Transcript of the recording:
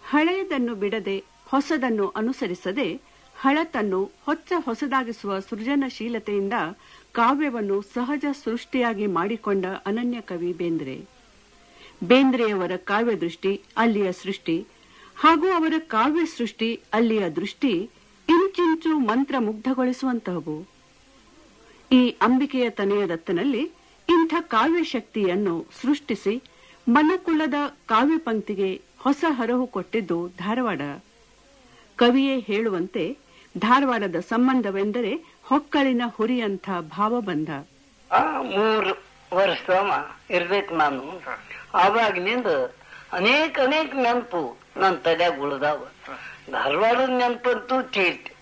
ಹಳೆಯದನ್ನು ಬಿಡದೆ ಹೊಸದನ್ನು ಅನುಸರಿಸದೆ ಹಳತನ್ನು ಹೊಚ್ಚ ಹೊಸದಾಗಿಸುವ ಸೃಜನಶೀಲತೆಯಿಂದ ಕಾವ್ಯವನ್ನು ಸಹಜ ಸೃಷ್ಟಿಯಾಗಿ ಮಾಡಿಕೊಂಡ ಅನನ್ಯ ಕವಿ ಬೇಂದ್ರೆ ಬೇಂದ್ರೆಯವರ ಕಾವ್ಯ ದೃಷ್ಟಿ ಅಲ್ಲಿಯ ಸೃಷ್ಟಿ ಹಾಗೂ ಅವರ ಕಾವ್ಯ ಸೃಷ್ಟಿ ಅಲ್ಲಿಯ ದೃಷ್ಟಿ ಇಂಚಿಂಚು ಮಂತ್ರ ಮುಗ್ಧಗೊಳಿಸುವಂತಹವು ಈ ಅಂಬಿಕೆಯ ತನೆಯದತ್ತನಲ್ಲಿ ಇಂಥ ಕಾವ್ಯ ಶಕ್ತಿಯನ್ನು ಸೃಷ್ಟಿಸಿ ಮನಕುಲದ ಕಾವ್ಯ ಪಂಕ್ತಿಗೆ ಹೊಸ ಹರಹು ಕೊಟ್ಟಿದ್ದು ಧಾರವಾಡ ಕವಿಯೇ ಹೇಳುವಂತೆ ಧಾರವಾಡದ ಸಂಬಂಧವೆಂದರೆ ಹೊಕ್ಕಳಿನ ಹುರಿಯಂಥ ಭಾವಬಂಧ ಆ ಮೂರು ವರ್ಷದವ ಇರ್ಬೇಕು ನಾನು ಆವಾಗಿನಿಂದ ಅನೇಕ ಅನೇಕ ನೆನಪು ನನ್ನ ತಲೆಯಾಗ ಉಳ್ದಾವ ಧಾರವಾಡದ ನೆನಪಂತೂ ತೀರ್ತಿ